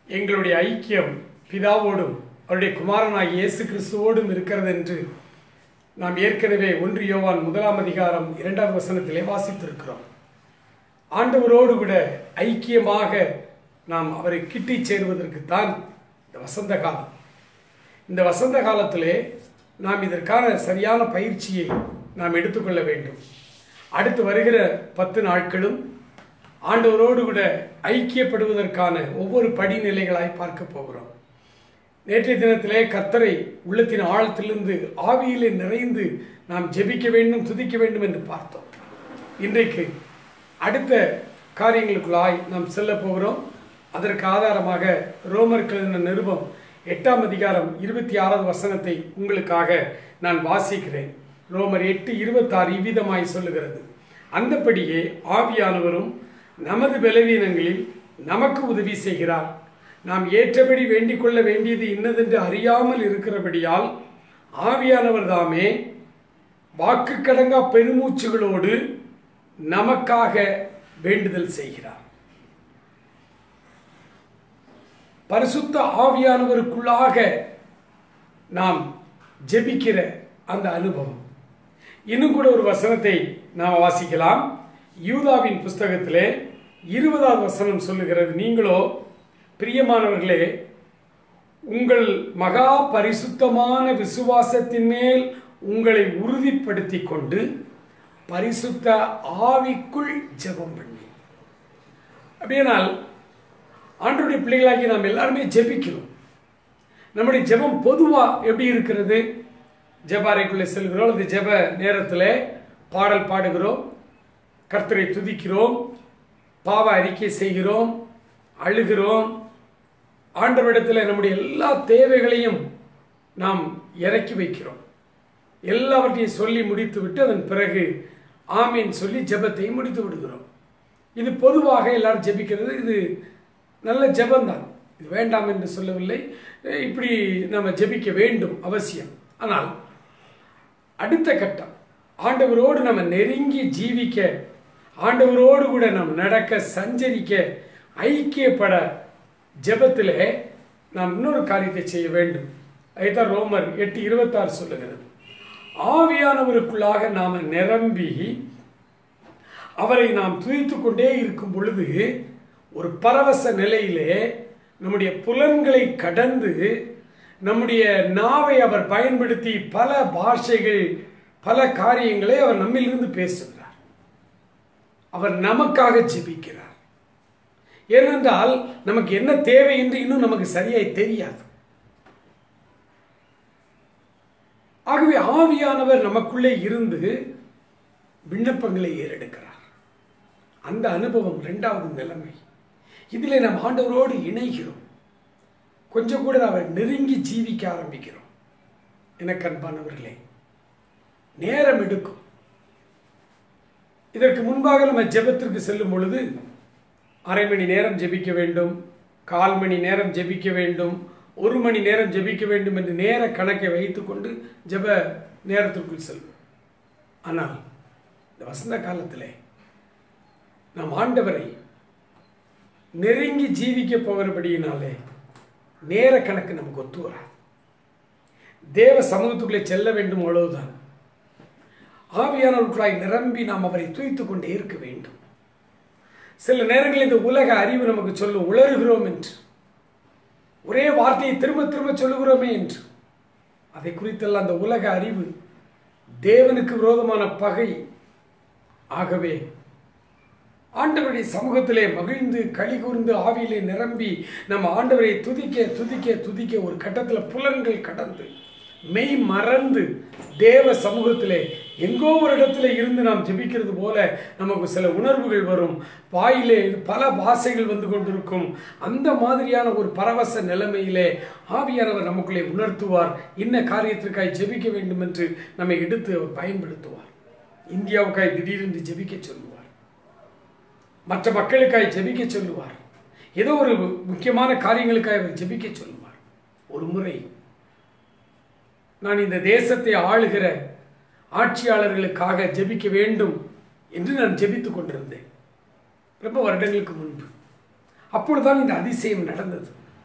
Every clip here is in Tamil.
எங்களுடைய ஐக்கியம் பிதாவோடும் அவருடைய குமாரனாகிய இயேசு கிறிஸ்துவோடும் இருக்கிறது என்று நாம் ஏற்கனவே ஒன்று யோவான் முதலாம் அதிகாரம் இரண்டாவது வசனத்திலே வாசித்திருக்கிறோம் ஆண்டவரோடு கூட ஐக்கியமாக நாம் அவரை கிட்டி சேருவதற்குத்தான் இந்த வசந்த காலம் இந்த வசந்த காலத்திலே நாம் இதற்கான சரியான பயிற்சியை நாம் எடுத்துக்கொள்ள வேண்டும் அடுத்து வருகிற பத்து நாட்களும் ஆண்டவரோடு கூட ஐக்கியப்படுவதற்கான ஒவ்வொரு படிநிலைகளாய் பார்க்க போகிறோம் நேற்றைய தினத்திலே கர்த்தரை உள்ளத்தின் ஆழத்திலிருந்து ஆவியிலே நிறைந்து நாம் ஜெபிக்க வேண்டும் துதிக்க வேண்டும் என்று பார்த்தோம் இன்றைக்கு அடுத்த காரியங்களுக்குள்ளாய் நாம் செல்ல போகிறோம் அதற்கு ஆதாரமாக ரோமர்கள் என்ற நிருபம் எட்டாம் அதிகாரம் இருபத்தி ஆறாவது வசனத்தை உங்களுக்காக நான் வாசிக்கிறேன் ரோமர் எட்டு இருபத்தாறு இவ்விதமாய் சொல்லுகிறது அந்தபடியே ஆவியானவரும் நமது பலவீனங்களில் நமக்கு உதவி செய்கிறார் நாம் ஏற்றபடி வேண்டிக் கொள்ள வேண்டியது இன்னதென்று அறியாமல் இருக்கிறபடியால் ஆவியானவர் தாமே வாக்கு கடங்கா பெருமூச்சுகளோடு நமக்காக வேண்டுதல் செய்கிறார் பரிசுத்த ஆவியானவருக்குள்ளாக நாம் ஜெபிக்கிற அந்த அனுபவம் இன்னும் கூட ஒரு வசனத்தை நாம் வாசிக்கலாம் யூதாவின் புஸ்தகத்திலே இருபதாவது வசனம் சொல்லுகிறது நீங்களோ பிரியமானவர்களே உங்கள் மகா பரிசுத்தமான விசுவாசத்தின் மேல் உங்களை உறுதிப்படுத்தி கொண்டு பரிசுத்த ஆவிக்குள் ஜெபம் பண்ணி அப்படியானால் ஆண்டுடைய பிள்ளைகளாகி நாம் எல்லாருமே ஜெபிக்கிறோம் நம்முடைய ஜெபம் பொதுவாக எப்படி இருக்கிறது ஜெபாரைக்குள்ளே செல்கிறோம் அல்லது ஜெப நேரத்தில் பாடல் பாடுகிறோம் கர்த்தரை துதிக்கிறோம் பாவ அறிக்கை செய்கிறோம் அழுகிறோம் ஆண்டவரிடத்தில் நம்முடைய எல்லா தேவைகளையும் நாம் இறக்கி வைக்கிறோம் எல்லாவற்றையும் சொல்லி முடித்து விட்டு அதன் பிறகு ஆமீன் சொல்லி ஜெபத்தை முடித்து விடுகிறோம் இது பொதுவாக எல்லாரும் ஜெபிக்கிறது இது நல்ல ஜெபம்தான் இது வேண்டாம் என்று சொல்லவில்லை இப்படி நம்ம ஜெபிக்க வேண்டும் அவசியம் ஆனால் அடுத்த கட்டம் ஆண்டவரோடு நம்ம நெருங்கி ஜீவிக்க ஆண்டவரோடு கூட நாம் நடக்க சஞ்சரிக்க ஐக்கியப்பட ஜெபத்திலே நாம் இன்னொரு காரியத்தை செய்ய வேண்டும் அதுதான் ரோமர் எட்டு இருபத்தாறு சொல்லுகிறது ஆவியானவருக்குள்ளாக நாம் நிரம்பி அவரை நாம் துதித்து கொண்டே இருக்கும் பொழுது ஒரு பரவச நிலையிலே நம்முடைய புலன்களை கடந்து நம்முடைய நாவை அவர் பயன்படுத்தி பல பாஷைகள் பல காரியங்களை அவர் நம்மிலிருந்து பேசுகிறார் அவர் நமக்காக ஜெபிக்கிறார் ஏனென்றால் நமக்கு என்ன தேவை என்று இன்னும் நமக்கு சரியாய் தெரியாது ஆகவே ஆவியானவர் நமக்குள்ளே இருந்து விண்ணப்பங்களை ஏறெடுக்கிறார் அந்த அனுபவம் இரண்டாவது நிலைமை இதிலே நாம் ஆண்டவரோடு இணைகிறோம் கொஞ்சம் கூட அவர் நெருங்கி ஜீவிக்க ஆரம்பிக்கிறோம் எனக்கு அன்பானவர்களே நேரம் எடுக்கும் இதற்கு முன்பாக நம்ம ஜெபத்திற்கு செல்லும் பொழுது அரை மணி நேரம் ஜெபிக்க வேண்டும் கால் மணி நேரம் ஜெபிக்க வேண்டும் ஒரு மணி நேரம் ஜெபிக்க வேண்டும் என்று நேர கணக்கை வைத்துக்கொண்டு ஜெப நேரத்திற்குள் செல்வோம் ஆனால் இந்த வசந்த காலத்திலே நாம் ஆண்டவரை நெருங்கி ஜீவிக்க போகிறபடியினாலே நேர கணக்கு நமக்கு ஒத்து வராது தேவ சமூகத்துக்குள்ளே செல்ல வேண்டும் அவ்வளவுதான் ஆவியானவர்களாய் நிரம்பி நாம் அவரை துய்த்து கொண்டே இருக்க வேண்டும் சில நேரங்களில் இந்த உலக அறிவு நமக்கு சொல்லும் உளறுகிறோம் என்று ஒரே வார்த்தையை திரும்ப திரும்ப சொல்லுகிறோமே என்று அதை குறித்தெல்லாம் அந்த உலக அறிவு தேவனுக்கு விரோதமான பகை ஆகவே ஆண்டவருடைய சமூகத்திலே மகிழ்ந்து களி கூர்ந்து ஆவியிலே நிரம்பி நம்ம ஆண்டவரை துதிக்க துதிக்க துதிக்க ஒரு கட்டத்தில் புலன்கள் கடந்து மெய் மறந்து தேவ சமூகத்திலே எங்கோ ஒரு இடத்துல இருந்து நாம் ஜெபிக்கிறது போல நமக்கு சில உணர்வுகள் வரும் வாயிலே பல பாசைகள் வந்து கொண்டிருக்கும் அந்த மாதிரியான ஒரு பரவச நிலைமையிலே ஆவியானவர் நமக்குள்ளே உணர்த்துவார் இன்ன காரியத்திற்காய் ஜெபிக்க வேண்டும் என்று நம்மை எடுத்து அவர் பயன்படுத்துவார் இந்தியாவுக்காய் திடீரென்று ஜெபிக்க சொல்லுவார் மற்ற மக்களுக்காய் ஜெபிக்க சொல்லுவார் ஏதோ ஒரு முக்கியமான காரியங்களுக்காக அவர் ஜெபிக்க சொல்லுவார் ஒரு முறை நான் இந்த தேசத்தை ஆளுகிற ஆட்சியாளர்களுக்காக ஜெபிக்க வேண்டும் என்று நான் ஜெபித்துக் கொண்டிருந்தேன் ரொம்ப வருடங்களுக்கு முன்பு அப்பொழுதுதான் இந்த அதிசயம் நடந்தது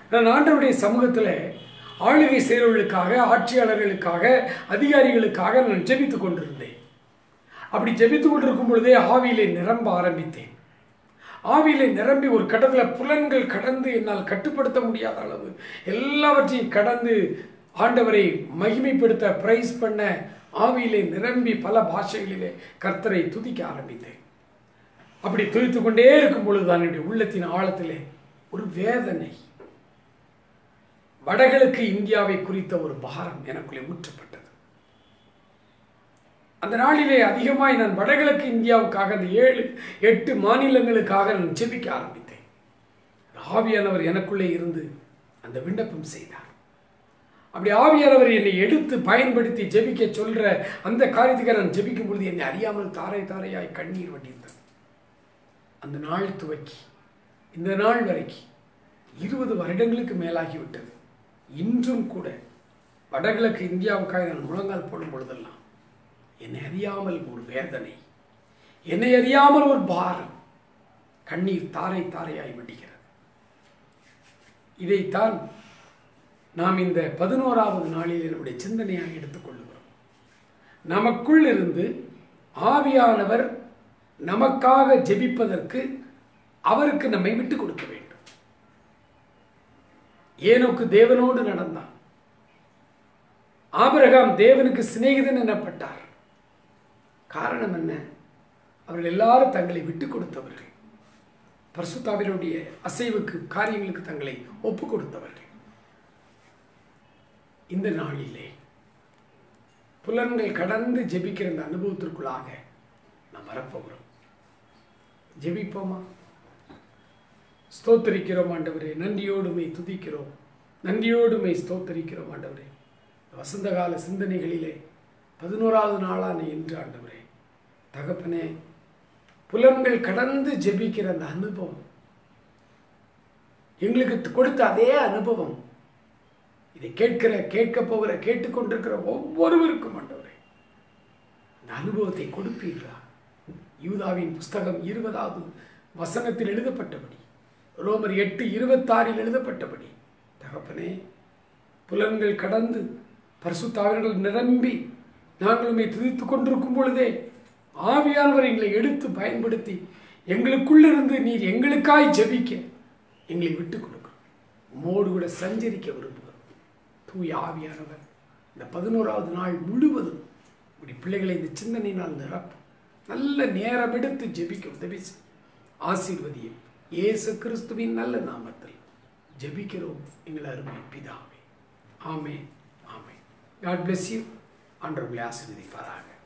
நான் ஆண்டவருடைய சமூகத்தில் ஆளுகை செய்கிறவர்களுக்காக ஆட்சியாளர்களுக்காக அதிகாரிகளுக்காக நான் ஜெபித்து கொண்டிருந்தேன் அப்படி ஜெபித்து கொண்டிருக்கும் பொழுதே ஆவியிலே நிரம்ப ஆரம்பித்தேன் ஆவியிலே நிரம்பி ஒரு கடத்தில் புலன்கள் கடந்து என்னால் கட்டுப்படுத்த முடியாத அளவு எல்லாவற்றையும் கடந்து ஆண்டவரை மகிமைப்படுத்த பிரைஸ் பண்ண ஆவியிலே நிரம்பி பல பாஷைகளிலே கர்த்தரை துதிக்க ஆரம்பித்தேன் அப்படி துதித்து கொண்டே இருக்கும் பொழுதுதான் என்னுடைய உள்ளத்தின் ஆழத்திலே ஒரு வேதனை வடகிழக்கு இந்தியாவை குறித்த ஒரு பாரம் எனக்குள்ளே ஊற்றப்பட்டது அந்த நாளிலே அதிகமாய் நான் வடகிழக்கு இந்தியாவுக்காக அந்த ஏழு எட்டு மாநிலங்களுக்காக நான் ஜெபிக்க ஆரம்பித்தேன் ஆவியானவர் எனக்குள்ளே இருந்து அந்த விண்ணப்பம் செய்தார் அப்படி ஆவியானவர் என்னை எடுத்து பயன்படுத்தி ஜெபிக்க சொல்ற அந்த காரியத்துக்கு நான் ஜெபிக்கும் பொழுது என்னை அறியாமல் தாரை தாரையாய் கண்ணீர் வடிந்தது அந்த நாள் துவக்கி இந்த நாள் வரைக்கும் இருபது வருடங்களுக்கு மேலாகிவிட்டது இன்றும் கூட வடகிழக்கு இந்தியாவுக்காக நான் முழங்கால் போடும் பொழுதெல்லாம் என்னை அறியாமல் ஒரு வேதனை என்னை அறியாமல் ஒரு பாரம் கண்ணீர் தாரை தாரையாய் வடிகிறது இதைத்தான் நாம் இந்த பதினோராவது நாளில் நம்முடைய சிந்தனையாக எடுத்துக்கொள்ளுகிறோம் நமக்குள் இருந்து ஆவியானவர் நமக்காக ஜெபிப்பதற்கு அவருக்கு நம்மை விட்டு கொடுக்க வேண்டும் ஏனோக்கு தேவனோடு நடந்தான் ஆபிரகாம் தேவனுக்கு சிநேகிதன் எனப்பட்டார் காரணம் என்ன அவர்கள் எல்லாரும் தங்களை விட்டு கொடுத்தவர்கள் பரிசுத்தாவினுடைய அசைவுக்கு காரியங்களுக்கு தங்களை ஒப்பு கொடுத்தவர்கள் இந்த நாளிலே புலன்கள் கடந்து ஜெபிக்கிற இந்த அனுபவத்திற்குள்ளாக நாம் வரப்போகிறோம் ஜெபிப்போமா ஸ்தோத்தரிக்கிறோம் ஆண்டவரே நன்றியோடுமை துதிக்கிறோம் நன்றியோடுமை ஸ்தோத்தரிக்கிறோம் ஆண்டவரே வசந்த கால சிந்தனைகளிலே பதினோராவது நாளான இன்று ஆண்டவரே தகப்பனே புலன்கள் கடந்து ஜெபிக்கிற அந்த அனுபவம் எங்களுக்கு கொடுத்த அதே அனுபவம் இதை கேட்கிற கேட்க போகிற கேட்டுக்கொண்டிருக்கிற ஒவ்வொருவருக்கும் ஆண்டவரே இந்த அனுபவத்தை கொடுப்பீர்களா யூதாவின் புஸ்தகம் இருபதாவது வசனத்தில் எழுதப்பட்டபடி ரோமர் எட்டு இருபத்தாறில் எழுதப்பட்டபடி தகப்பனே புலன்கள் கடந்து பரிசுத்தாவர்கள் நிரம்பி நாங்களுமே துதித்து கொண்டிருக்கும் பொழுதே ஆவியானவர் எங்களை எடுத்து பயன்படுத்தி எங்களுக்குள்ளிருந்து நீர் எங்களுக்காய் ஜெபிக்க எங்களை விட்டு கொடுக்கும் உம்மோடு கூட சஞ்சரிக்க விரும்புகிறோம் தூய ஆவியானவர் இந்த பதினோராவது நாள் முழுவதும் இப்படி பிள்ளைகளை இந்த சிந்தனையினால் நிரப்பும் நல்ல நேரம் எடுத்து ஜெபிக்க உதவி செய். ஆசீர்வதியும் இயேசு கிறிஸ்துவின் நல்ல நாமத்தில் ஜெபிக்கிறோம் எங்கள் அருமை பிதாவே ஆமே ஆமே காட் bless you ஆண்டவர்களை ஆசீர்வதிப்பாராக